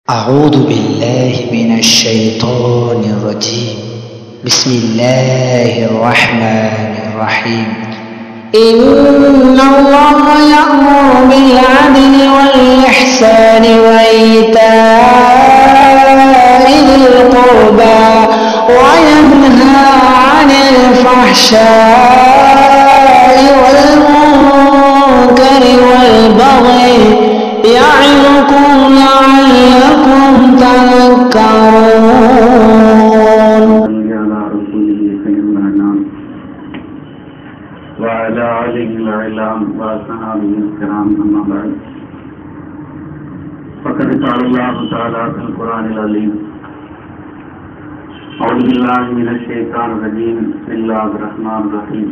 أعوذ بالله من الشيطان الرجيم بسم الله الرحمن الرحيم إن الله يأمر بالعدل والإحسان وإيتاء ذي القربى وينهى عن الفحشاء والمنكر والبغي يعظكم لعلكم تذكرون صل على رسوله خير الأنام وعلى آله الأعلام وأصحابه الكرام أما بعد فقد قال الله تعالى في القرآن العظيم أعوذ بالله من الشيطان الرجيم بسم الله الرحمن الرحيم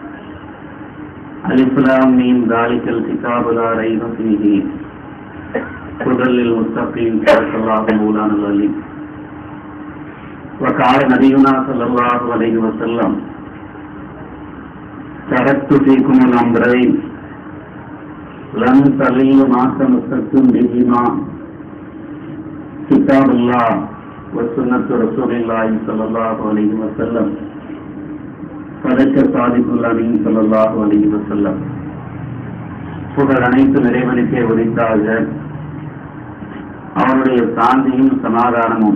ألف لام ميم ذلك الكتاب لا ريب فيه هدى للمتقين صدق الله مولانا العليم وقال نبينا صلى الله عليه وسلم تركت فيكم الأمرين لن تضلوا ما تمسكتم بهما كتاب الله وسنة رسول الله صلى الله عليه وسلم صدق صادق الأمين صلى الله عليه وسلم புகழ் அனைத்து இறைவனுக்கே உரித்தாக அவனுடைய சாந்தியும் சமாதானமும்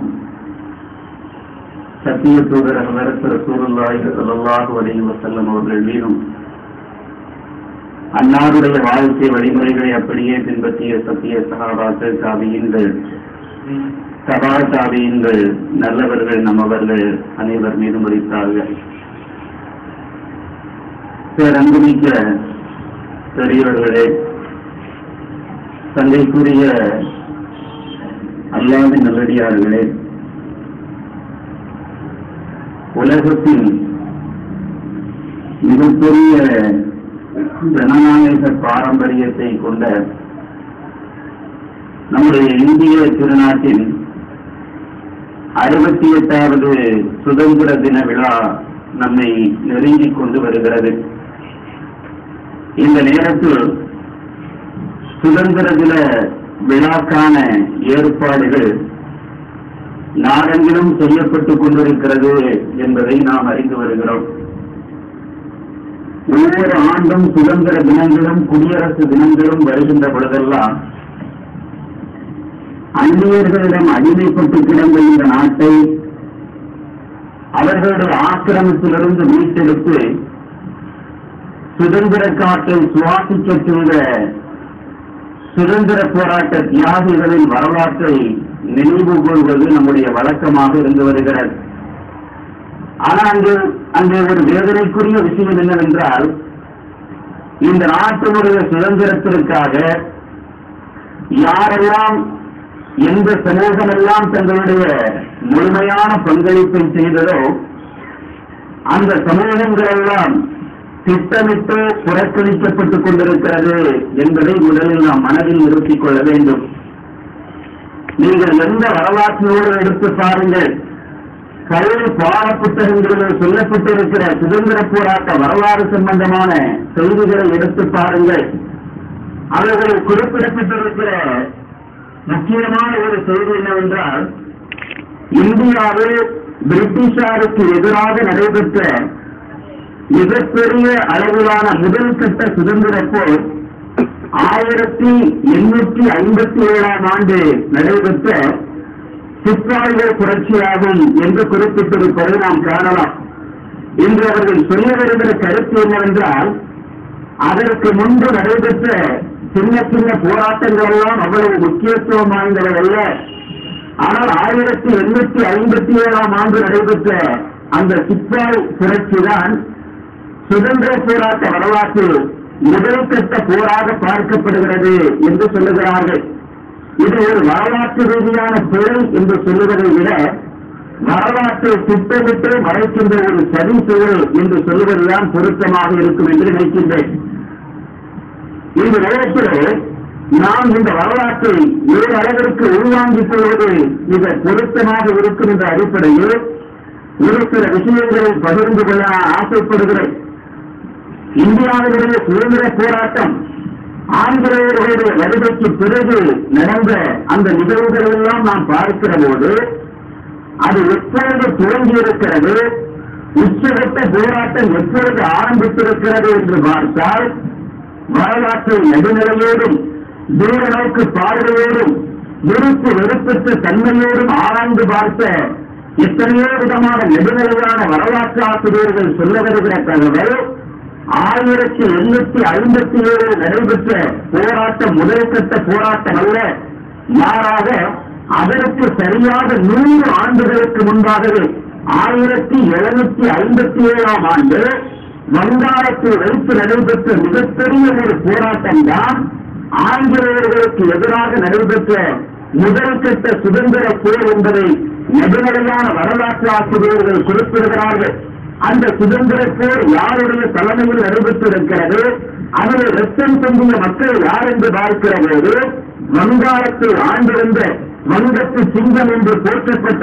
சத்திய தூதர் ஹதரத் ரசூலுல்லாஹி ஸல்லல்லாஹு அலைஹி வஸல்லம் அவர்கள் மீதும் அன்னாருடைய வாழ்க்கை வழிமுறைகளை அப்படியே பின்பற்றிய சத்திய சகாபாக்கள் தாபியங்கள் சபா தாபியங்கள் நல்லவர்கள் நம்மவர்கள் அனைவர் மீதும் உரித்தார்கள் பேரன்புமிக்க பெரியவர்களே தந்தைக்குரிய அல்லாவின் நல்லடியார்களே உலகத்தின் மிகப்பெரிய ஜனநாயக பாரம்பரியத்தை கொண்ட நம்முடைய இந்திய திருநாட்டின் அறுபத்தி எட்டாவது சுதந்திர தின விழா நம்மை நெருங்கிக் கொண்டு வருகிறது இந்த நேரத்தில் சுதந்திர தின விழாக்கான ஏற்பாடுகள் நாடெங்கிலும் செய்யப்பட்டுக் கொண்டிருக்கிறது என்பதை நாம் அறிந்து வருகிறோம் ஒவ்வொரு ஆண்டும் சுதந்திர தினங்களும் குடியரசு தினங்களும் வருகின்ற பொழுதெல்லாம் அந்நியர்களிடம் அடிமைப்பட்டு கிடந்த இந்த நாட்டை அவர்களுடைய ஆக்கிரமிப்பிலிருந்து மீட்டெடுத்து சுதந்திர காற்றை சுவாசிக்கச் செய்த சுதந்திர போராட்ட தியாகிகளின் வரலாற்றை நினைவு கொள்வது நம்முடைய வழக்கமாக இருந்து வருகிறது ஆனால் அங்கு அங்கே ஒரு வேதனைக்குரிய விஷயம் என்னவென்றால் இந்த நாட்டினுடைய சுதந்திரத்திற்காக யாரெல்லாம் எந்த சமூகமெல்லாம் தங்களுடைய முழுமையான பங்களிப்பை செய்ததோ அந்த சமூகங்கள் எல்லாம் திட்டமிட்டு புறக்கணிக்கப்பட்டுக் கொண்டிருக்கிறது என்பதை முதலில் நாம் மனதில் நிறுத்திக் கொள்ள வேண்டும் நீங்கள் எந்த வரலாற்றினோடு எடுத்து பாருங்கள் கல்வி பாட புத்தகங்களில் சொல்லப்பட்டிருக்கிற சுதந்திர போராட்ட வரலாறு சம்பந்தமான செய்திகளை எடுத்து பாருங்கள் அவர்கள் குறிப்பிடப்பட்டிருக்கிற முக்கியமான ஒரு செய்தி என்னவென்றால் இந்தியாவில் பிரிட்டிஷாருக்கு எதிராக நடைபெற்ற மிகப்பெரிய அளவிலான முதல் கட்ட சுதந்திர போர் ஆயிரத்தி எண்ணூற்றி ஐம்பத்தி ஏழாம் ஆண்டு நடைபெற்ற சிப்பாய்கள் புரட்சியாகும் என்று குறிப்பிட்டிருப்பதை நாம் காணலாம் இன்று அவர்கள் சொல்ல வருகிற கருத்து என்னவென்றால் அதற்கு முன்பு நடைபெற்ற சின்ன சின்ன போராட்டங்கள் எல்லாம் அவ்வளவு முக்கியத்துவம் வாய்ந்தவை அல்ல ஆனால் ஆயிரத்தி எண்ணூற்றி ஐம்பத்தி ஏழாம் ஆண்டு நடைபெற்ற அந்த சிப்பாய் புரட்சி தான் சுதந்திர போராட்ட வரலாற்றில் முதல் கட்ட போராக பார்க்கப்படுகிறது என்று சொல்லுகிறார்கள் இது ஒரு வரலாற்று ரீதியான பிழை என்று சொல்லுவதை விட வரலாற்றை திட்டமிட்டு மறைக்கின்ற ஒரு சரி செயல் என்று சொல்லுவதுதான் பொருத்தமாக இருக்கும் என்று நினைக்கின்றேன் இந்த நேரத்தில் நாம் இந்த வரலாற்றை ஒரு அளவிற்கு உள்வாங்கிக் கொள்வது மிக பொருத்தமாக இருக்கும் என்ற அடிப்படையில் ஒரு சில விஷயங்களை பகிர்ந்து கொள்ள நான் ஆசைப்படுகிறேன் இந்தியாவினுடைய சுதந்திர போராட்டம் ஆங்கிலேயர்களுடைய வருகைக்கு பிறகு நடந்த அந்த நிகழ்வுகள் எல்லாம் நாம் பார்க்கிற போது அது எப்பொழுது துவங்கி இருக்கிறது உச்சகட்ட போராட்டம் எப்பொழுது ஆரம்பித்திருக்கிறது என்று பார்த்தால் வரலாற்றை நடுநிலையோடும் தூர நோக்கு பார்வையோடும் விருப்பு வெறுப்பற்ற தன்மையோடும் ஆராய்ந்து பார்த்த எத்தனையோ விதமான நெடுநிலையான வரலாற்று ஆசிரியர்கள் சொல்ல வருகிற தகவல் ஆயிரத்தி எண்ணூத்தி ஐம்பத்தி ஏழு நடைபெற்ற போராட்டம் முதல் கட்ட போராட்டம் அல்ல மாறாக அதற்கு சரியாக நூறு ஆண்டுகளுக்கு முன்பாகவே ஆயிரத்தி எழுநூத்தி ஐம்பத்தி ஏழாம் ஆண்டு வங்காளத்தில் வைத்து நடைபெற்ற மிகப்பெரிய ஒரு போராட்டம் தான் ஆங்கிலேயர்களுக்கு எதிராக நடைபெற்ற முதல் கட்ட சுதந்திர போர் என்பதை நெடுநிலையான வரலாற்று ஆசிரியர்கள் குறிப்பிடுகிறார்கள் அந்த சுதந்திர போர் யாருடைய தலைமையில் நடைபெற்றிருக்கிறது அதில் ரத்தம் சிந்திய மக்கள் யார் என்று பார்க்கிற போது வங்காளத்தில் ஆண்டிருந்த வங்கத்து சிங்கம் என்று போற்றப்பட்ட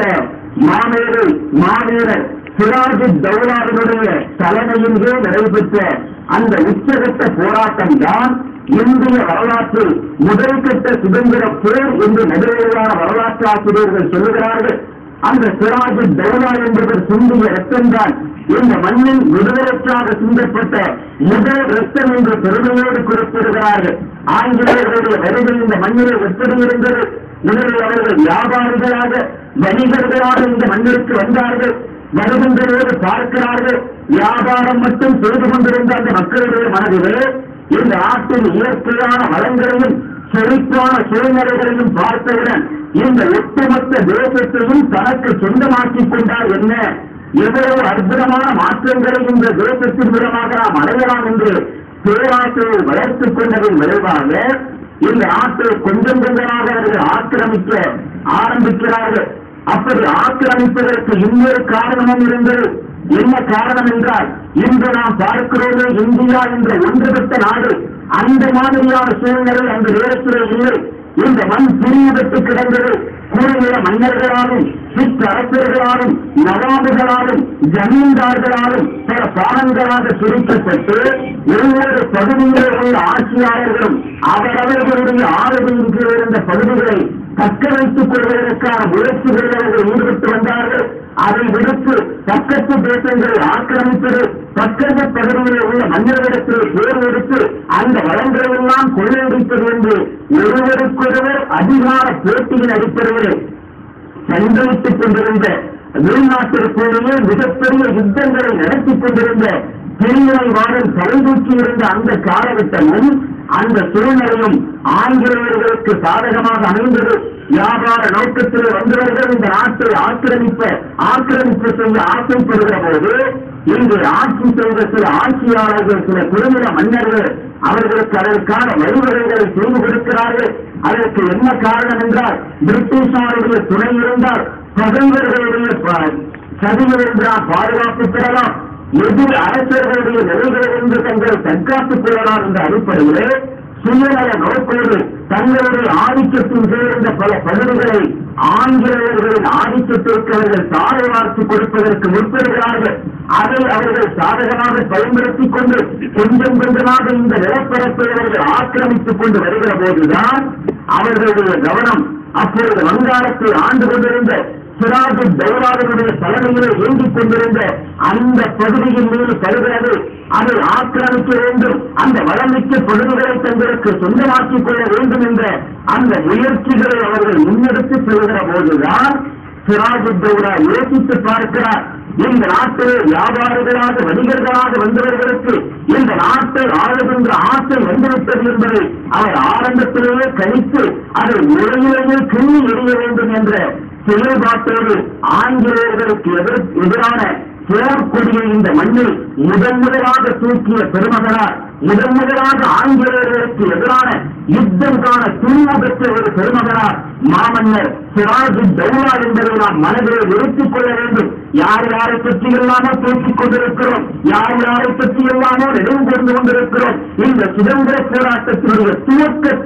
மாமேரு மாவீரர் சிராஜு தௌலாவினுடைய தலைமையின் கீழ் நடைபெற்ற அந்த உச்சகட்ட போராட்டம் தான் இந்திய வரலாற்றில் முதல் கட்ட சுதந்திர போர் என்று நடுநிலையான வரலாற்று ஆசிரியர்கள் சொல்லுகிறார்கள் அந்த சிராஜு தௌலா என்பவர் சிந்திய ரத்தம்தான் இந்த மண்ணின் விடுதலைக்காக சிந்தப்பட்ட முதல் ரத்தம் என்று பெருமையோடு குறிப்பிடுகிறார்கள் ஆங்கிலேயர்களுடைய வருகை இந்த மண்ணில் எப்படி இருந்தது முதலில் அவர்கள் வியாபாரிகளாக வணிகர்களாக இந்த மண்ணிற்கு வந்தார்கள் வருகின்றதோடு பார்க்கிறார்கள் வியாபாரம் மட்டும் செய்து கொண்டிருந்த அந்த மக்களுடைய மனதிலே இந்த நாட்டின் இயற்கையான வளங்களையும் செழிப்பான சூழ்நிலைகளையும் பார்த்தவுடன் இந்த ஒட்டுமொத்த தேசத்தையும் தனக்கு சொந்தமாக்கிக் கொண்டால் என்ன எவ்வளவு அற்புதமான மாற்றங்களை இந்த தேசத்தின் மூலமாக நாம் அடையலாம் என்று பேராசையை வளர்த்துக் கொண்டதன் விளைவாக இந்த நாட்டை கொஞ்சம் கொஞ்சமாக அவர்கள் ஆக்கிரமிக்க ஆரம்பிக்கிறார்கள் அப்படி ஆக்கிரமிப்பதற்கு இன்னொரு காரணமும் இருந்தது என்ன காரணம் என்றால் இன்று நாம் பார்க்கிறோமே இந்தியா என்ற ஒன்றுபட்ட நாடு அந்த மாதிரியான சூழ்நிலை அந்த நேரத்திலே இல்லை இந்த மண் பிரிவுபட்டு கிடந்தது கூறுகிற மன்னர்களாலும் சிற்றரசர்களாலும் நவாபுகளாலும் ஜமீன்தார்களாலும் பல பாடங்களாக சுருக்கப்பட்டு ஒவ்வொரு பகுதியிலே உள்ள ஆட்சியாளர்களும் அவரவர்களுடைய ஆளுமையின் கீழ் இருந்த பகுதிகளை தக்க வைத்துக் கொள்வதற்கான முயற்சிகளில் அவர்கள் ஈடுபட்டு வந்தார்கள் அதை விடுத்து பக்கத்து தேசங்களை ஆக்கிரமிப்பது பக்கத்து பகுதியில் உள்ள மன்னர்களிடத்தில் பேர் எடுத்து அந்த வளங்களை எல்லாம் கொள்ளையடிப்பது என்று ஒருவருக்கொருவர் அதிகார போட்டியின் அடிப்படையில் சண்டையிட்டுக் கொண்டிருந்த வெளிநாட்டிற்குள்ளேயே மிகப்பெரிய யுத்தங்களை நடத்திக் கொண்டிருந்த பிரிவினை வாரம் தலைதூக்கி இருந்த அந்த காலகட்டமும் அந்த சூழ்நிலையும் ஆங்கிலேயர்களுக்கு சாதகமாக அமைந்தது வியாபார நோக்கத்தில் வந்தவர்கள் இந்த நாட்டை ஆக்கிரமிப்ப ஆக்கிரமிப்பு செய்ய ஆசைப்படுகிற போது இங்கு ஆட்சி செய்த சில ஆட்சியாளர்கள் சில குறுநில மன்னர்கள் அவர்களுக்கு அதற்கான வழிவகைகளை செய்து கொடுக்கிறார்கள் அதற்கு என்ன காரணம் என்றால் பிரிட்டிஷாருடைய துணை இருந்தால் பகைவர்களுடைய ப- சதியில் என்றால் பாதுகாப்பு பெறலாம் எதிர் அரசர்களுடைய நிலைகளிலிருந்து தங்களை தற்காத்துக் கொள்ளலாம் என்ற அடிப்படையிலே சுயநல நோக்கோடு தங்களுடைய ஆதிக்கத்தின் கீழ் இருந்த பல பகுதிகளை ஆங்கிலேயர்களின் ஆதிக்கத்திற்கு அவர்கள் தாரை வார்த்து கொடுப்பதற்கு முற்படுகிறார்கள் அதை அவர்கள் சாதகமாக பயன்படுத்திக் கொண்டு கொஞ்சம் கொஞ்சமாக இந்த நிலப்பரப்பை அவர்கள் ஆக்கிரமித்துக் கொண்டு வருகிற போதுதான் அவர்களுடைய கவனம் அப்பொழுது வங்காளத்தில் ஆண்டு கொண்டிருந்த சிராஜு தௌராவினுடைய தலைமையிலே இயங்கிக் கொண்டிருந்த அந்த பகுதியின் மீது படுகிறது அதை ஆக்கிரமிக்க வேண்டும் அந்த வளமிக்க பகுதிகளை தங்களுக்கு சொந்தமாக்கிக் கொள்ள வேண்டும் என்ற அந்த முயற்சிகளை அவர்கள் முன்னெடுத்து செல்கிற போதுதான் சிராஜு தௌரா யோசித்து பார்க்கிறார் இந்த நாட்டிலே வியாபாரிகளாக வணிகர்களாக வந்தவர்களுக்கு இந்த நாட்டை ஆளுகின்ற ஆசை வந்துவிட்டது என்பதை அவர் ஆரம்பத்திலேயே கணித்து அதை உரையிலேயே கிள்ளி எறிய வேண்டும் என்ற செயல்பாட்டோடு ஆங்கிலேயர்களுக்கு எதிர் எதிரான போர்க்கொடியை இந்த மண்ணில் முதன் முதலாக தூக்கிய பெருமகனார் முதன் முதலாக ஆங்கிலேயர்களுக்கு எதிரான யுத்தம் காண துணிவு பெற்ற ஒரு பெருமகனார் மாமன்னர் சிராஜு தௌலா என்பதை நாம் மனதில் நிறுத்திக் கொள்ள வேண்டும் யார் யாரை பற்றி எல்லாமோ பேசிக் கொண்டிருக்கிறோம் யார் யாரை பற்றி எல்லாமோ நினைவு கொண்டு கொண்டிருக்கிறோம் இந்த சுதந்திர போராட்டத்தினுடைய துவக்கத்தில்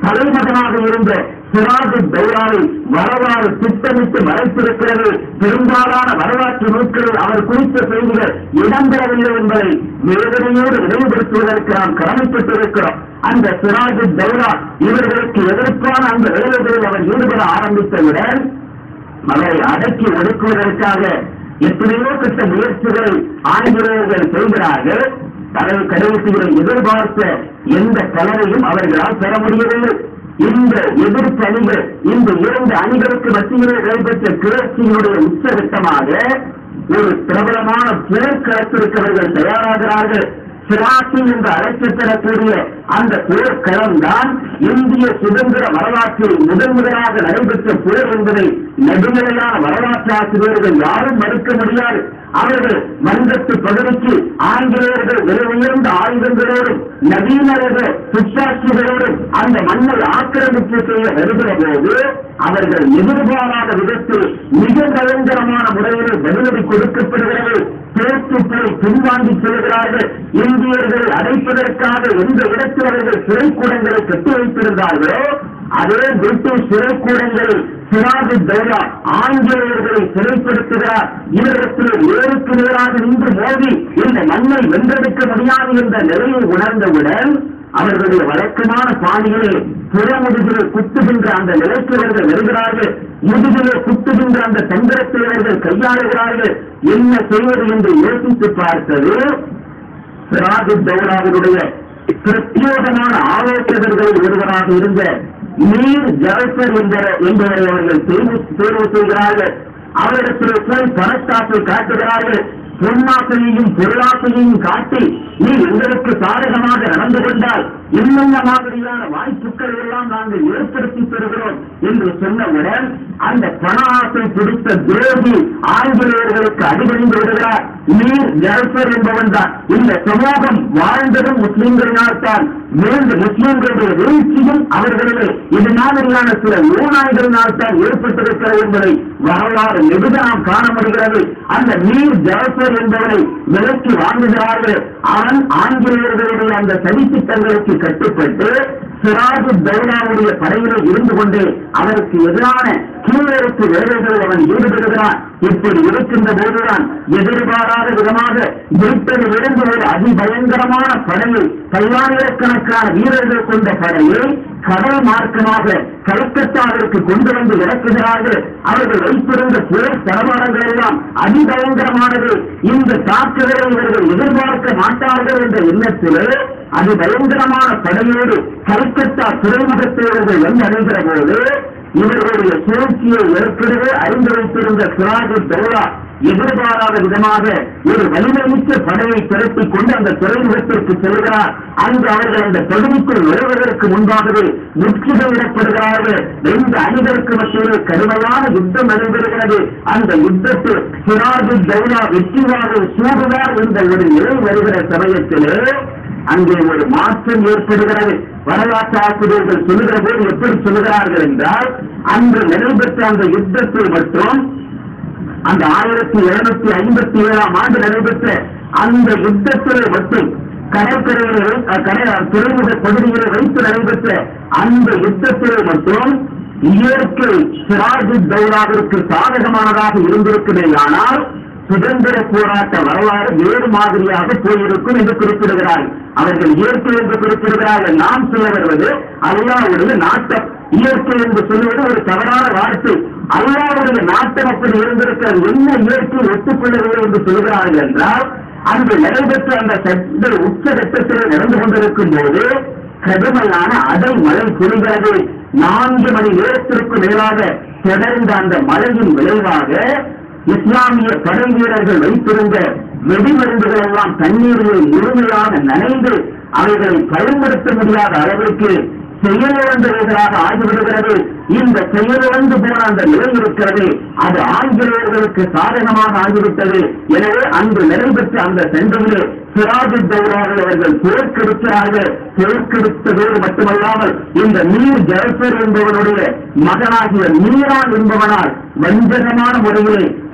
தலைமகனாக இருந்த சிராஜு தௌராவை வரலாறு திட்டமிட்டு மறைத்திருக்கிறது பெரும்பாலான வரலாற்று நூல்களில் அவர் குறித்த செய்திகள் இடம்பெறவில்லை என்பதை வேதனையோடு நினைவுபடுத்துவதற்கு நாம் கடமைப்பட்டிருக்கிறோம் அந்த சிராஜு தௌரா இவர்களுக்கு எதிர்ப்பான அந்த வேலைகளில் அவர் ஈடுபட ஆரம்பித்தவுடன் அவரை அடக்கி ஒடுக்குவதற்காக எத்தனையோ கட்ட முயற்சிகளை ஆங்கிலேயர்கள் செய்கிறார்கள் தலை கடைசிகளை எதிர்பார்த்த எந்த பலரையும் அவர்களால் பெற முடியவில்லை இந்த எதிர்ப்பு அணிகள் இந்த இரண்டு அணிகளுக்கு மத்தியிலே நடைபெற்ற கிளர்ச்சியினுடைய உச்சகட்டமாக ஒரு பிரபலமான போர்க்களத்திற்கு அவர்கள் தயாராகிறார்கள் சிராசி என்று அழைக்கப்படக்கூடிய அந்த போர்க்களம் தான் இந்திய சுதந்திர வரலாற்றில் முதன் முதலாக நடைபெற்ற போர் என்பதை நடுநிலையான வரலாற்று ஆசிரியர்கள் யாரும் மறுக்க முடியாது அவர்கள் மன்றத்து பகுதிக்கு ஆங்கிலேயர்கள் விலை உயர்ந்த ஆயுதங்களோடும் நவீன ரக துப்பாக்கிகளோடும் அந்த மண்ணை ஆக்கிரமிப்பு செய்ய வருகிற போது அவர்கள் எதிர்பாராத விதத்தில் மிக பயங்கரமான முறையில் பதிலடி கொடுக்கப்படுகிறது தோற்று போய் பின்வாங்கி செல்கிறார்கள் இந்தியர்களை அடைப்பதற்காக எந்த இடத்தில் அவர்கள் சிறைக்கூடங்களை கட்டி வைத்திருந்தார்களோ அதே பிரிட்டிஷ் சிறைக்கூடங்களில் சிராஜு தௌலா ஆங்கிலேயர்களை சிறைப்படுத்துகிறார் இவரிடத்தில் நேருக்கு நேராக நின்று மோதி இந்த மண்ணை வென்றெடுக்க முடியாது என்ற நிலையை உணர்ந்தவுடன் அவர்களுடைய வழக்கமான பாணியிலே புறமுதுகிலே குத்துகின்ற அந்த நிலைக்கு அவர்கள் வருகிறார்கள் முதுகிலே குத்துகின்ற அந்த தந்திரத்தை அவர்கள் கையாளுகிறார்கள் என்ன செய்வது என்று யோசித்து பார்த்தது சிராஜு தௌலாவினுடைய பிரத்யேகமான ஆலோசகர்களில் ஒருவராக இருந்த நீர் ஜலசர் என்ற என்பவரை அவர்கள் தேர்வு தேர்வு செய்கிறார்கள் அவரிடத்தில் போய் பணத்தாசை காட்டுகிறார்கள் பொன்னாசையையும் பொருளாசையையும் காட்டி நீ எங்களுக்கு சாதகமாக நடந்து கொண்டால் இன்னென்ன மாதிரியான வாய்ப்புகளை எல்லாம் நாங்கள் ஏற்படுத்தி தருகிறோம் என்று சொன்னவுடன் அந்த பண ஆசை பிடித்த துரோகி ஆங்கிலேயர்களுக்கு அடிபணிந்து விடுகிறார் நீர் ஜல்சர் என்பவன் தான் இந்த சமூகம் வாழ்ந்ததும் முஸ்லிம்களினால் தான் மீண்டு முஸ்லிம்களுடைய வீழ்ச்சியும் அவர்களிலே இது மாதிரியான சில ஊனாய்களினால் தான் ஏற்பட்டிருக்கிறது என்பதை வரலாறு நெடுக நாம் காண முடிகிறது அந்த நீர் ஜலசர் என்பவரை விலக்கி வாங்குகிறார்கள் அவன் ஆங்கிலேயர்களுடைய அந்த சதித்திட்டங்களுக்கு கட்டுப்பட்டு சிராஜு தௌலாவுடைய படையிலே இருந்து கொண்டு அவருக்கு எதிரான கீழருக்கு வேலைகள் அவன் ஈடுபடுகிறான் இப்படி இருக்கின்ற போதுதான் எதிர்பாராத விதமாக பிரிட்டனில் இருந்து ஒரு அதிபயங்கரமான படையை பல்லாயிரக்கணக்கான வீரர்கள் கொண்ட படையை கடல் மார்க்கமாக கல்கத்தாவிற்கு கொண்டு வந்து இறக்குகிறார்கள் அவர்கள் வைத்திருந்த போர் தளவாடங்கள் எல்லாம் அதிபயங்கரமானது இந்த தாக்குதலை இவர்கள் எதிர்பார்க்க மாட்டார்கள் என்ற எண்ணத்திலே அது பயங்கரமான படையோடு கல்கத்தா துறைமுகத்தை இவர்கள் வந்து அடைகிற போது இவர்களுடைய சூழ்ச்சியை ஏற்கனவே அறிந்து வைத்திருந்த சிராஜு தௌலா எதிர்பாராத விதமாக ஒரு வலிமைமிக்க படையை திரட்டிக் கொண்டு அந்த துறைமுகத்திற்கு செல்கிறார் அங்கு அவர்கள் அந்த பகுதிக்குள் நுழைவதற்கு முன்பாகவே முற்றுகையிடப்படுகிறார்கள் ரெண்டு அணிகளுக்கு மத்தியிலே கடுமையான யுத்தம் நடைபெறுகிறது அந்த யுத்தத்தில் சிராஜு தௌலா வெற்றிவாக சூடுவார் என்ற ஒரு நிலை வருகிற சமயத்திலே அங்கே ஒரு மாற்றம் ஏற்படுகிறது வரலாற்று ஆசிரியர்கள் சொல்லுகிற போது எப்படி சொல்லுகிறார்கள் என்றால் அன்று நடைபெற்ற அந்த யுத்தத்தில் மட்டும் அந்த ஆயிரத்தி எழுநூத்தி ஐம்பத்தி ஏழாம் ஆண்டு நடைபெற்ற அந்த யுத்தத்திலே மட்டும் கடற்கரையிலே அஹ், கடை துறைமுக பகுதியிலே வைத்து நடைபெற்ற அந்த யுத்தத்திலே மட்டும் இயற்கை சிராஜு தௌலாவிற்கு சாதகமானதாக இருந்திருக்குமே ஆனால் சுதந்திர போராட்ட வரலாறு வேறு மாதிரியாக போயிருக்கும் என்று குறிப்பிடுகிறார்கள் அவர்கள் இயற்கை என்று குறிப்பிடுகிறார்கள் நாம் சொல்ல வருவது அல்லாவுடைய நாட்டம் இயற்கை என்று சொல்லுவது ஒரு தவறான வார்த்தை அல்லாவுடைய நாட்டம் அப்படி இருந்திருக்கிறது என்ன இயற்கை ஒத்துக்கொள்ளவில்லை என்று சொல்கிறார்கள் என்றால் அங்கு நடைபெற்ற அந்த சட்ட உச்சகட்டத்தில் நடந்து கொண்டிருக்கும் போது கடுமையான அடை மழை பொழிகிறது நான்கு மணி நேரத்திற்கு மேலாக தொடர்ந்த அந்த மழையின் விளைவாக இஸ்லாமிய படை வீரர்கள் வைத்திருந்த வெடிமருந்துகள் எல்லாம் தண்ணீரில் முழுமையாக நனைந்து அவைகளை பயன்படுத்த முடியாத அளவிற்கு செயலிழந்தவைகளாக ஆகிவிடுகிறது இந்த செயலிழந்து போன அந்த நிலை இருக்கிறது அது ஆங்கிலேயர்களுக்கு சாதகமாக ஆகிவிட்டது எனவே அன்று நடைபெற்ற அந்த சண்டையிலே சிராஜு தௌராவில் அவர்கள் தோற்கெடுக்கிறார்கள் தோற்கெடுத்ததோடு மட்டுமல்லாமல் இந்த நீர் ஜலசர் என்பவனுடைய மகனாகிய மீரான் என்பவனால் வஞ்சகமான முறையிலே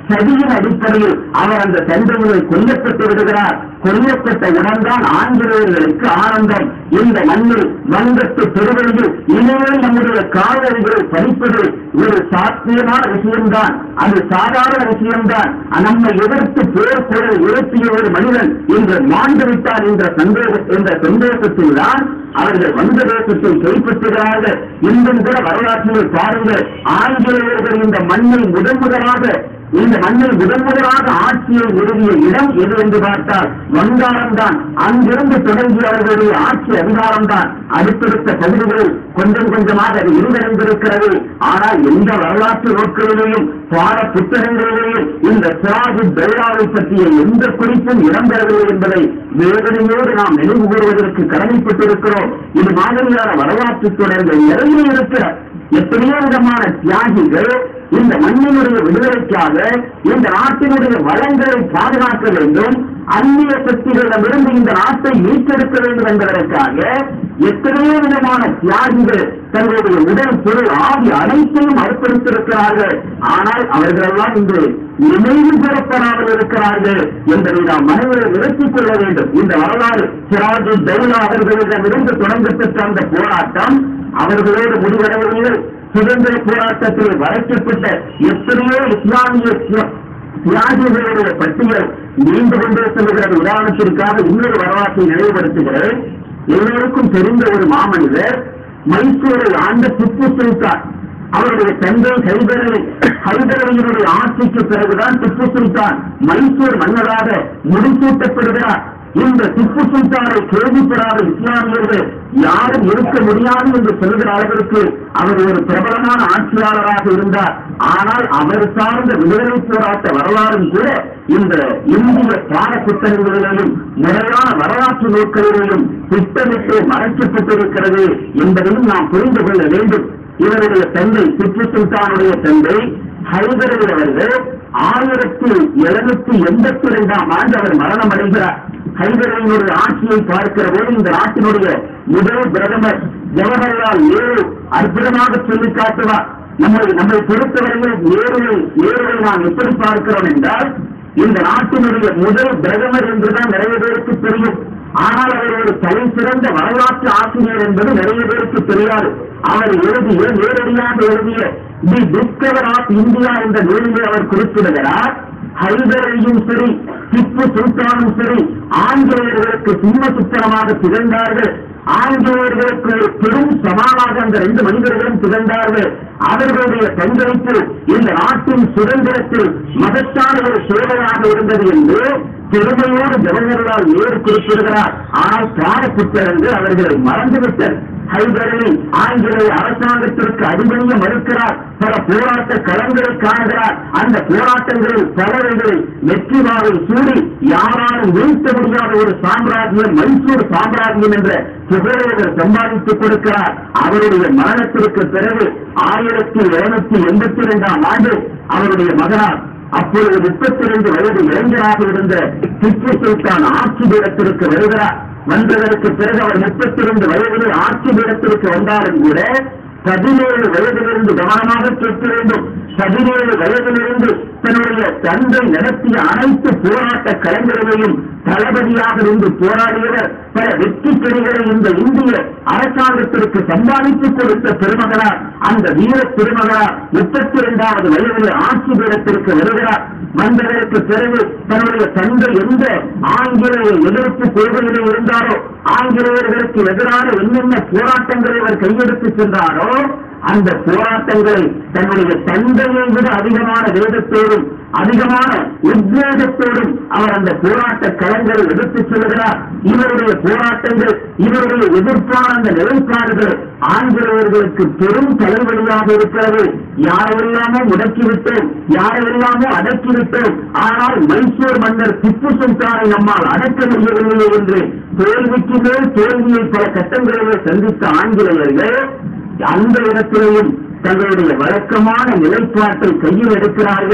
சதியின் அடிப்படையில் அவர் அந்த தந்தையை கொல்லப்பட்டு விடுகிறார் கொல்லப்பட்ட உடன்தான் ஆங்கிலேயர்களுக்கு ஆனந்தம் இந்த மண்ணில் வங்கத்து பெருவெளியில் இனிமேல் நம்முடைய காவல்களை படிப்பது ஒரு சாத்தியமான விஷயம்தான் அது சாதாரண விஷயம்தான் நம்மை எதிர்த்து போர் குரல் எழுப்பிய ஒரு மனிதன் இன்று மாண்டு விட்டார் என்ற சந்தேக என்ற சந்தேகத்தில் தான் அவர்கள் வங்க தேசத்தை கைப்பற்றுகிறார்கள் இன்றும் கூட வரலாற்றில் பாருங்கள் ஆங்கிலேயர்கள் இந்த மண்ணை முதன் முதலாக இந்த மண்ணில் முதன் முதலாக ஆட்சியை நிறுவிய இடம் எது என்று பார்த்தால் வங்காளம் தான் அங்கிருந்து தொடங்கிய அவர்களுடைய ஆட்சி அதிகாரம் தான் அடுத்தடுத்த பகுதிகளில் கொஞ்சம் கொஞ்சமாக அது இருந்திருக்கிறது ஆனால் எந்த வரலாற்று நோட்களிலேயும் பாட புத்தகங்களிலேயும் இந்த சிராஜு பெல்லாவை பற்றிய எந்த குறிப்பும் இடம்பெறவில்லை என்பதை வேதனையோடு நாம் நினைவு கூறுவதற்கு கடமைப்பட்டிருக்கிறோம் இது மாதிரியான வரலாற்று தொடர்கள் நிறைய இருக்கிற எத்தனையோ விதமான தியாகிகள் இந்த மண்ணினுடைய விடுதலைக்காக இந்த நாட்டினுடைய வளங்களை பாதுகாக்க வேண்டும் அந்நிய சக்திகளிடமிருந்து இந்த நாட்டை மீட்டெடுக்க வேண்டும் என்பதற்காக எத்தனையோ விதமான தியாகிகள் தங்களுடைய உடல் பொருள் ஆதி அனைத்தையும் அர்ப்பணித்திருக்கிறார்கள் ஆனால் அவர்களெல்லாம் இன்று நினைவு கூறப்படாமல் இருக்கிறார்கள் என்பதை நாம் மனதில் நிறுத்திக் கொள்ள வேண்டும் இந்த வரலாறு சிராஜு தௌலா அவர்களிடமிருந்து தொடங்கப்பட்ட அந்த போராட்டம் அவர்களோடு முடிவடைவதில்லை சுதந்திர போராட்டத்தில் வரைக்கப்பட்ட எத்தனையோ இஸ்லாமிய தியா- தியாகிகளுடைய பட்டியல் நீண்டு கொண்டே செல்கிறது உதாரணத்திற்காக இன்னொரு வரலாற்றை நினைவுபடுத்துகிறேன் எல்லோருக்கும் தெரிந்த ஒரு மாமனிதர் மைசூரை ஆண்ட திப்பு சுல்தான் அவருடைய தந்தை ஹைதரலி ஹைதரலியினுடைய ஆட்சிக்கு பிறகுதான் திப்பு சுல்தான் மைசூர் மன்னராக முடிசூட்டப்படுகிறார் இந்த திப்பு சுல்தானை கேள்விப்படாத இஸ்லாமியர்கள் யாரும் இருக்க முடியாது என்று சொல்கிற அளவிற்கு அவர் ஒரு பிரபலமான ஆட்சியாளராக இருந்தார் ஆனால் அவர் சார்ந்த விடுதலை போராட்ட வரலாறும் கூட இந்த இந்திய பாட புத்தகங்களிலேயும் முறையான வரலாற்று நூல்களிலேயும் திட்டமிட்டு மறைக்கப்பட்டிருக்கிறது என்பதையும் நாம் புரிந்து கொள்ள வேண்டும் இவருடைய தந்தை திப்பு சுல்தானுடைய தந்தை ஹைதரலி அவர்கள் ஆயிரத்தி எழுநூத்தி எண்பத்தி இரண்டாம் ஆண்டு அவர் மரணம் அடைகிறார் ஹைதரலினுடைய ஆட்சியை பார்க்கிற போது இந்த நாட்டினுடைய முதல் பிரதமர் ஜவஹர்லால் நேரு அற்புதமாக சொல்லி காட்டுவார் நம்மை நம்மை பொறுத்தவரையில் நேருவை நேருவை நாம் எப்படி பார்க்கிறோம் என்றால் இந்த நாட்டினுடைய முதல் பிரதமர் என்றுதான் நிறைய பேருக்கு தெரியும் ஆனால் அவர் ஒரு தலை சிறந்த வரலாற்று ஆசிரியர் என்பது நிறைய பேருக்கு தெரியாது அவர் எழுதிய நேரடியாக எழுதிய தி டிஸ்கவர் ஆஃப் இந்தியா என்ற நூலிலே அவர் குறிப்பிடுகிறார் ஹைதரையும் சரி திப்பு சுல்தானும் சரி ஆங்கிலேயர்களுக்கு சிம்ம சுத்தரமாக திகழ்ந்தார்கள் ஆங்கிலேயர்களுக்கு ஒரு பெரும் சவாலாக அந்த ரெண்டு மனிதர்களும் திகழ்ந்தார்கள் அவர்களுடைய பங்களிப்பு இந்த நாட்டின் சுதந்திரத்தில் மகத்தான ஒரு சேவையாக இருந்தது என்று பெருமையோடு ஜவஹர்லால் நேரு குறிப்பிடுகிறார் ஆனால் பாட புத்தகங்கள் அவர்களை மறந்துவிட்டனர் ஹைதரலி ஆங்கிலேய அரசாங்கத்திற்கு அடிபணிய மறுக்கிறார் பல போராட்ட களங்களை காணுகிறார் அந்த போராட்டங்களில் பலவர்களில் வெற்றி வாகை சூடி யாராலும் வீழ்த்த முடியாத ஒரு சாம்ராஜ்யம் மைசூர் சாம்ராஜ்யம் என்ற புகழவர் சம்பாதித்துக் கொடுக்கிறார் அவருடைய மரணத்திற்கு பிறகு ஆயிரத்தி எழுநூத்தி எண்பத்தி இரண்டாம் ஆண்டு அவருடைய மகனார் அப்பொழுது முப்பத்தி இரண்டு வயது இளைஞராக இருந்த திப்பு சுல்தான் ஆட்சி பீடத்திற்கு வருகிறார் வந்ததற்கு பிறகு அவர் முப்பத்தி இரண்டு வயதில் ஆட்சி பீடத்திற்கு வந்தாலும் கூட பதினேழு வயதிலிருந்து கவனமாக கேட்க வேண்டும் பதினேழு வயதிலிருந்து தன்னுடைய தந்தை நடத்திய அனைத்து போராட்ட களங்களிலேயும் தளபதியாக இருந்து போராடியவர் பல வெற்றி கொடிகளை இந்த இந்திய அரசாங்கத்திற்கு சம்பாதித்துக் கொடுத்த பெருமகனார் அந்த வீர பெருமகனார் முப்பத்தி இரண்டாவது வயதில் ஆட்சி பீடத்திற்கு வருகிறார் வந்ததற்கு பிறகு தன்னுடைய தந்தை எந்த ஆங்கிலேய எதிர்ப்பு கொள்கையிலே இருந்தாரோ ஆங்கிலேயர்களுக்கு எதிரான என்னென்ன போராட்டங்களை அவர் கையெடுத்து சென்றாரோ அந்த போராட்டங்களை தன்னுடைய தந்தையை விட அதிகமான வேதத்தோடும் அதிகமான உத்வேகத்தோடும் அவர் அந்த போராட்ட களங்களை எடுத்துச் செல்கிறார் இவருடைய போராட்டங்கள் இவருடைய எதிர்ப்பான அந்த நிலைப்பாடுகள் ஆங்கிலேயர்களுக்கு பெரும் தலைவலியாக இருக்கிறது யாரெல்லாமோ முடக்கிவிட்டோம் யாரெல்லாமோ அடக்கிவிட்டோம் ஆனால் மைசூர் மன்னர் திப்பு சுல்தானை நம்மால் அடக்க முடியவில்லை என்று தோல்விக்கு மேல் தோல்வியை பல கட்டங்களிலே சந்தித்த ஆங்கிலேயர்கள் அந்த இடத்திலேயும் தங்களுடைய வழக்கமான நிலைப்பாட்டை கையில் எடுக்கிறார்கள்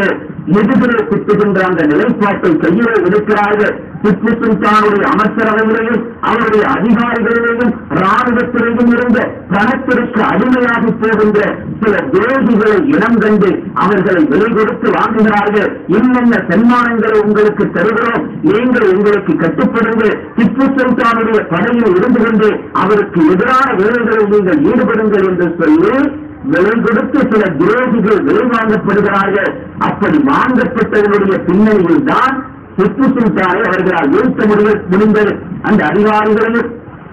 முதுகிலே குத்துகின்ற அந்த நிலைப்பாட்டை கையிலே எடுக்கிறார்கள் திப்பு சுல்தானுடைய அமைச்சரவையிலையும் அவருடைய அதிகாரிகளிலேயும் ராணுவத்திலேயும் இருந்த பணத்திற்கு அடிமையாகி போகின்ற சில துரோகிகளை இனம் கண்டு அவர்களை விலை கொடுத்து வாங்குகிறார்கள் இன்னென்ன சன்மானங்களை உங்களுக்கு தருகிறோம் நீங்கள் உங்களுக்கு கட்டுப்படுங்கள் திப்பு சுல்தானுடைய படையில் இருந்து கொண்டு அவருக்கு எதிரான வேலைகளில் நீங்கள் ஈடுபடுங்கள் என்று சொல்லி விலை கொடுத்து சில துரோகிகள் விலை வாங்கப்படுகிறார்கள் அப்படி வாங்கப்பட்டவர்களுடைய பின்னணியில் தான் திப்பு சுல்தானை அவர்களால் வீழ்த்த முடிய முடிந்தது அந்த அதிகாரிகளையும்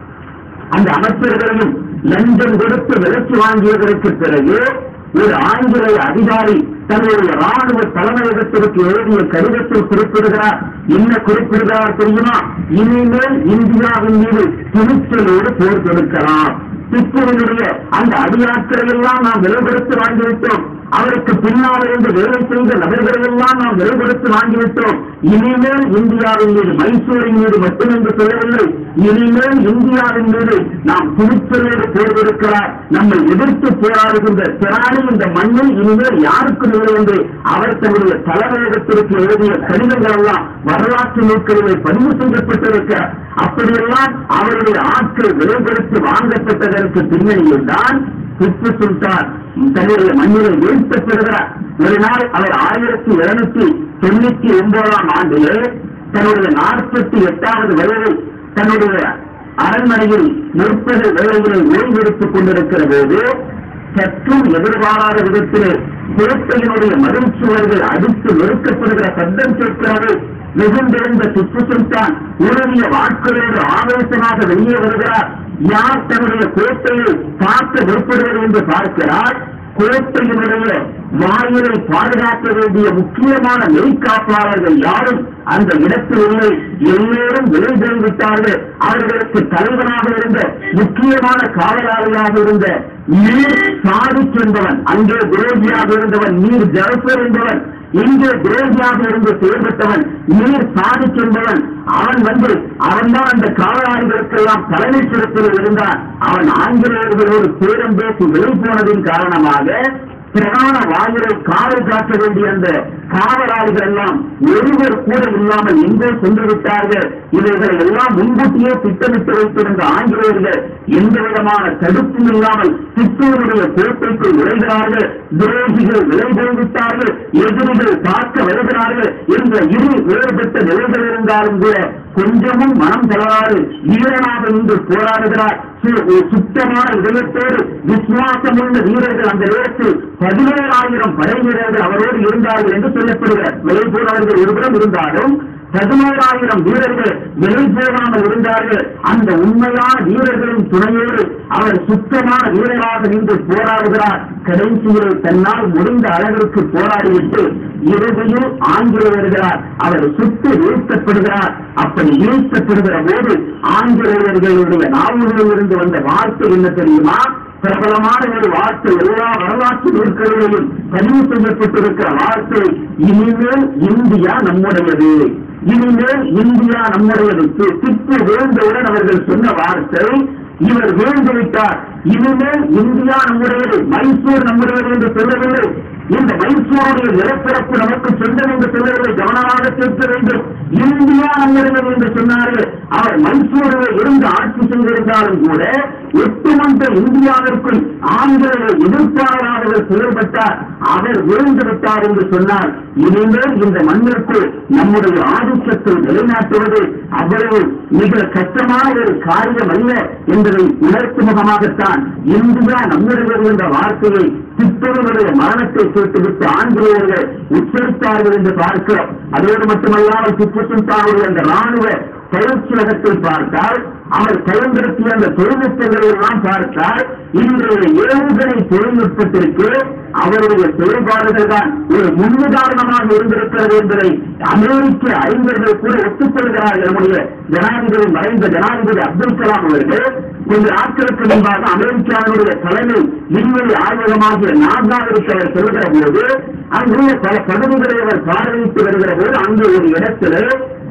அந்த அமைச்சர்களையும் லஞ்சம் கொடுத்து விலைக்கு வாங்கியதற்கு பிறகு ஒரு ஆங்கிலேய அதிகாரி தன்னுடைய ராணுவ தலைமையகத்திற்கு எழுதிய கடிதத்தில் குறிப்பிடுகிறார் என்ன குறிப்பிடுகிறார் தெரியுமா இனிமேல் இந்தியாவின் மீது துணிச்சலோடு போர் தொடுக்கலாம் திப்புவினுடைய அந்த அடியாட்களை எல்லாம் நாம் விலை கொடுத்து வாங்கிவிட்டோம் அவருக்கு பின்னால் இருந்து வேலை செய்த நபர்களை எல்லாம் நாம் விலை கொடுத்து வாங்கிவிட்டோம் இனிமேல் இந்தியாவின் மீது மைசூரின் மீது மட்டுமென்று சொல்லவில்லை இனிமேல் இந்தியாவின் மீது நாம் துணிச்சலோடு போர் தொடுக்கிறார் நம்மை எதிர்த்து போராடுகின்ற திராணி இந்த மண்ணில் இனிமேல் யாருக்கும் இல்லை என்று அவர் தன்னுடைய தலைமையகத்திற்கு எழுதிய கடிதங்கள் எல்லாம் வரலாற்று நூல்களிலே பதிவு செய்யப்பட்டிருக்க அப்படியெல்லாம் அவருடைய ஆட்கள் விலைபடுத்தி வாங்கப்பட்டதற்கு பின்னணியில் தான் திப்பு சுல்தான் தன்னுடைய மண்ணிலை வீழ்த்தப்படுகிறார் ஒரு நாள் அவர் ஆயிரத்தி இருநூத்தி தொண்ணூத்தி ஒன்பதாம் ஆண்டிலே தன்னுடைய நாற்பத்தி எட்டாவது வயதில் தன்னுடைய அரண்மனையில் முற்பது வேளைகளை ஓய்வெடுத்துக் கொண்டிருக்கிற போது சற்றும் எதிர்பாராத விதத்திலே கோட்டையினுடைய மதில் சுவர்கள் அடித்து நொறுக்கப்படுகிற சத்தம் கேட்கிறது மிகுந்திருந்த திப்பு சுல்தான் உருவிய வாட்களோடு ஆவேசமாக வெளியே வருகிறார் யார் தன்னுடைய கோட்டையை பார்க்க முற்படுவது என்று பார்க்கிறார் கோட்டையினுடைய வாயிலை பாதுகாக்க வேண்டிய முக்கியமான மெய்காப்பாளர்கள் யாரும் அந்த இடத்தில் இல்லை எல்லோரும் விலை விட்டார்கள் அவர்களுக்கு தலைவனாக இருந்த முக்கியமான காவலாளியாக இருந்த நீர் சாதிக் என்பவன் அங்கே விரோதியாக இருந்தவன் நீர் ஜலசர் என்பவன் இங்கே துரோகியாக இருந்து செயல்பட்டவன் நீர் சாதிக் என்பவன் அவன் வந்து அவன்தான் அந்த காவலாளிகளுக்கெல்லாம் தலைமை சிறப்பில் இருந்தான் அவன் ஆங்கிலேயர்களோடு பேரம் பேசி வெளி போனதின் காரணமாக பிரதான வாயிலை காவல் காக்க வேண்டிய அந்த காவலாளிகள் எல்லாம் ஒருவர் கூட இல்லாமல் எங்கோ சென்று விட்டார்கள் இவர்களை எல்லாம் முன்கூட்டியே திட்டமிட்டு வைத்திருந்த ஆங்கிலேயர்கள் எந்த விதமான தடுப்பும் இல்லாமல் சித்தூருடைய கோட்டைக்குள் நுழைகிறார்கள் துரோகிகள் விலை தெரிவித்தார்கள் எதிரிகள் பார்க்க வருகிறார்கள் என்ற இரு வேறுபட்ட நிலைகள் இருந்தாலும் கூட கொஞ்சமும் மனம் தளராது வீரனாக நின்று போராடுகிறார் சு- ஒரு சுத்தமான இதயத்தோடு விசுவாசமுள்ள வீரர்கள் அந்த நேரத்தில் பதினேழாயிரம் படை வீரர்கள் அவரோடு இருந்தார்கள் என்று சொல்லப்படுகிறார் விலை போனவர்கள் ஒருபுறம் இருந்தாலும் பதினோராயிரம் வீரர்கள் விலை போகாமல் இருந்தார்கள் அந்த உண்மையான வீரர்களின் துணையோடு அவர் சுத்தமான வீரராக நின்று போராடுகிறார் கடைசியில் தன்னால் முடிந்த அளவிற்கு போராடிவிட்டு இறுதியில் ஆங்கிலேயர்களால் அவர் சுட்டு வீழ்த்தப்படுகிறார் அப்படி வீழ்த்தப்படுகிற போது ஆங்கிலேயர்களுடைய நாவுகளில் இருந்து வந்த வார்த்தை என்ன தெரியுமா பிரபலமான ஒரு வார்த்தை எல்லா வரலாற்று நூல்களிலும் பதிவு செய்யப்பட்டிருக்கிற வார்த்தை இனிமேல் இந்தியா நம்முடையது இனிமேல் இந்தியா நம்முடையது தி- திப்பு விழுந்தவுடன் அவர்கள் சொன்ன வார்த்தை இவர் வீழ்ந்து விட்டார் இனிமேல் இந்தியா நம்முடையது மைசூர் நம்முடையது என்று சொல்லவில்லை இந்த மைசூருடைய நிலப்பரப்பு நமக்கு சொந்தம் என்று சொல்லவில்லை கவனமாக கேட்க வேண்டும் இந்தியா நம்முடையது என்று சொன்னார்கள் அவர் மைசூரில் இருந்து ஆட்சி செய்திருந்தாலும் கூட ஒட்டுமொத்த இந்தியாவிற்குள் ஆங்கிலேய எதிர்ப்பாளராக அவர் செயல்பட்டார் அவர் விழுந்து விட்டார் என்று சொன்னார் இனிமேல் இந்த மண்ணிற்குள் நம்முடைய ஆதிக்கத்தை நிலைநாட்டுவது அவ்வளவு மிக கஷ்டமான ஒரு காரியம் அல்ல என்பதை உணர்த்து முகமாகத்தான் இந்தியா நம்முடையது என்ற வார்த்தையை திட்டவனுடைய மரணத்தை கேட்டுவிட்டு ஆங்கிலேயர்கள் உச்சரித்தார்கள் என்று பார்க்கிறோம் அதோடு மட்டுமல்லாமல் திப்பு சுல்தானுடைய அந்த ராணுவ பயிற்சியகத்தை பார்த்தால் அவர் பயன்படுத்திய அந்த தொழில்நுட்பங்களை எல்லாம் பார்த்தால் இன்றைய ஏவுகணை தொழில்நுட்பத்திற்கு அவருடைய செயல்பாடுகள் தான் ஒரு முன்னுதாரணமாக இருந்திருக்கிறது என்பதை அமெரிக்க அறிஞர்கள் கூட ஒத்துக்கொள்கிறார்கள் நம்முடைய ஜனாதிபதி மறைந்த ஜனாதிபதி அப்துல் கலாம் அவர்கள் கொஞ்ச நாட்களுக்கு முன்பாக அமெரிக்காவினுடைய தலைமை விண்வெளி ஆய்வகமாகிய நாசாவிற்கு அவர் செல்கிற போது அங்குள்ள பல பகுதிகளை அவர் பார்வையிட்டு வருகிற போது அங்கு ஒரு இடத்திலே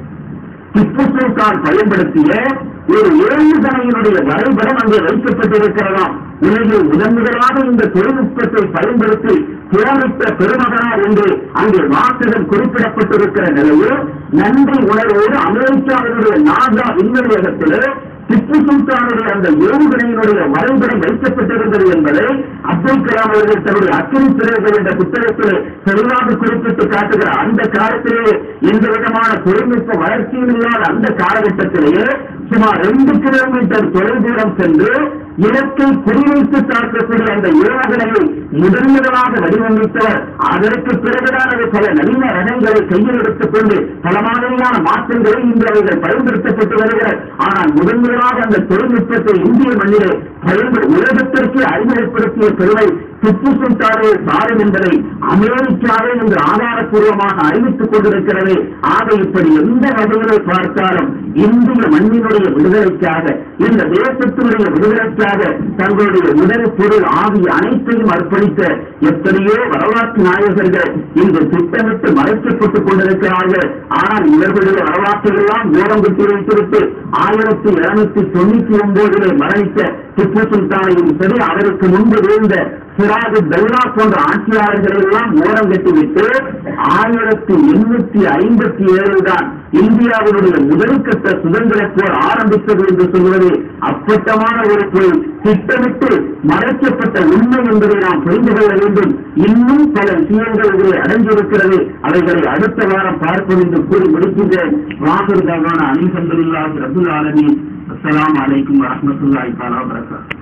திப்பு சுல்தான் பயன்படுத்திய ஒரு ஏவுகணையினுடைய வரைபடம் அங்கே வைக்கப்பட்டிருக்கிறதாம் உலகில் முதன் முதலாக இந்த தொழில்நுட்பத்தை பயன்படுத்தி போரிட்ட பெருமகனார் என்று அங்கே வாக்குகள் குறிப்பிடப்பட்டிருக்கிற நிலையில் நன்றி உணர்வோடு அமெரிக்காவினுடைய நாசா விண்வெளியகத்திலே திப்பு சுல்தானுடைய அந்த ஏவுகணையினுடைய வரைபடம் வைக்கப்பட்டிருந்தது என்பதை அப்துல் கலாம் அவர்கள் தன்னுடைய அக்கினி சிறைகள் என்ற புத்தகத்தில் தெளிவாக குறிப்பிட்டு காட்டுகிற அந்த காலத்திலே எந்த விதமான தொழில்நுட்ப வளர்ச்சியும் இல்லாத அந்த காலகட்டத்திலேயே சுமார் ரெண்டு கிலோமீட்டர் தொலைதூரம் சென்று இலக்கை குறிவைத்து தாக்கக்கூடிய அந்த ஏவுகணையை முதன் முதலாக வடிவமைத்தவர் அதற்கு பிறகுதான் அது பல நவீன ரகங்களை கையில் எடுத்துக் கொண்டு பல மாதிரியான மாற்றங்களை இன்று அவைகள் பயன்படுத்தப்பட்டு வருகிறது ஆனால் முதன் முதலாக அந்த தொழில்நுட்பத்தை இந்திய மண்ணிலே பயன்படு உலகத்திற்கு அறிமுகப்படுத்திய பெருமை திப்பு சுல்தானே சாரும் என்பதை அமெரிக்காவே இன்று ஆதாரப்பூர்வமாக அறிவித்துக் கொண்டிருக்கிறது ஆக இப்படி எந்த வகையிலே பார்த்தாலும் இந்திய மண்ணினுடைய விடுதலைக்காக இந்த தேசத்தினுடைய விடுதலைக்காக தங்களுடைய உடல் பொருள் ஆகிய அனைத்தையும் அர்ப்பணித்த எத்தனையோ வரலாற்று நாயகர்கள் இன்று திட்டமிட்டு மறைக்கப்பட்டுக் கொண்டிருக்கிறார்கள் ஆனால் இவர்களுடைய வரலாற்றை எல்லாம் ஓரம் விட்டு வைத்திருத்து ஆயிரத்தி இருநூத்தி தொண்ணூத்தி ஒன்பதிலே மரணித்த திப்பு சுல்தானையும் சரி அவருக்கு முன்பு வீழ்ந்த சிராஜு பெல்லா போன்ற ஆட்சியாளர்களை எல்லாம் ஓரம் கட்டிவிட்டு ஆயிரத்தி எண்ணூத்தி ஐம்பத்தி ஏழு தான் இந்தியாவினுடைய முதல் கட்ட சுதந்திர போர் ஆரம்பித்தது என்று சொல்வது அப்பட்டமான ஒரு பொருள் திட்டமிட்டு மறைக்கப்பட்ட உண்மை என்பதை நாம் புரிந்து கொள்ள வேண்டும் இன்னும் பல விஷயங்கள் இதில் அடைந்திருக்கிறது அவைகளை அடுத்த வாரம் பார்ப்போம் என்று கூறி முடிக்கின்றேன் வாசல் தகவான அணிசந்தில்லாஹ் ரபுல் ஆலமி அஸ்ஸலாமு அலைக்கும் வரஹ்மத்துல்லாஹி தஆலா வபரகாத்துஹு